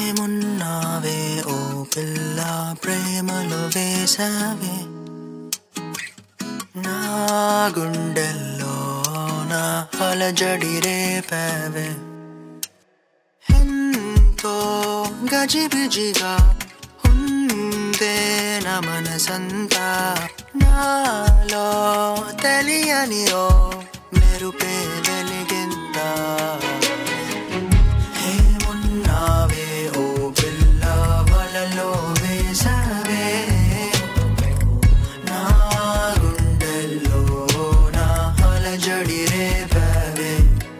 ఏమున్నావే ఓ పిల్ల ప్రేమలో వేసావే నా గుండెల్లో నా అలజడి రేపావే ఎంతో గజిబిజిగా ఉందే నా మనసంతా నాలో తెలియని ఓ మెరుపే వెలిగిందా ఏమున్నావే ఓ పిల్ల వలలో వేసావే నా గుండెల్లో నా అలజడి రేపావే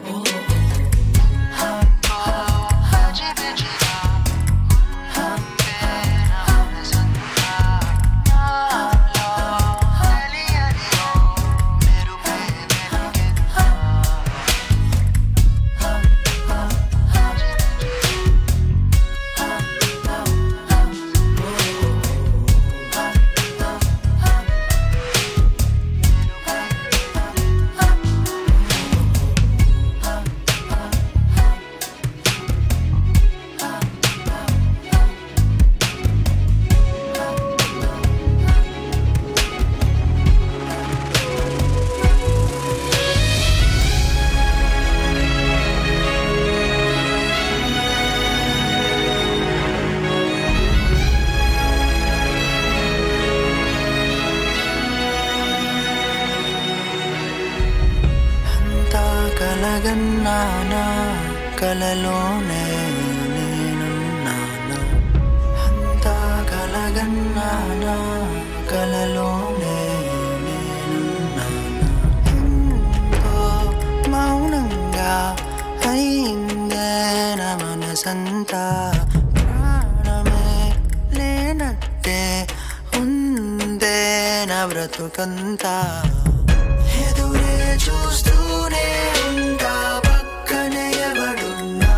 అంతా కలగన్నానా కలలోనే నేనున్నానా అంతా కలగన్నానా కలలోనే నేనున్నానా ఎంతో మౌనంగా అయిందే నా మనసంతా ప్రాణమే లేనట్టే ఉందే నా బ్రతుకంతా ఎదురే చూస్తూనే ఉంటా పక్కనే ఎవడున్నా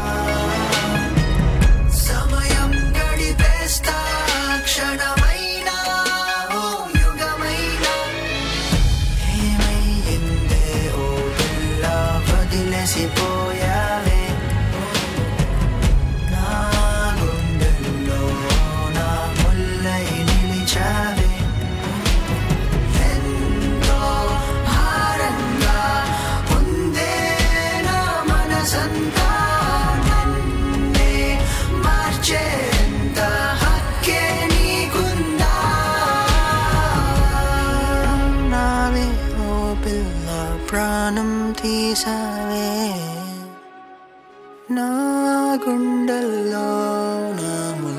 సమయం గడిపేస్తా క్షణమైనా ఓ యుగమైనా ఏమయ్యిందే ఓ పిల్ల వదిలేసిపోయావే నా గుండెల్లో నా ముల్లై నిలిచావే ఎంతో భారంగా ఉందే నా మనసంతా నన్నే మార్చేంత హక్కే నీకుందా నావే ఓ పిల్ల ప్రాణం తీసావే నా గుండెల్లో నా ముల్ల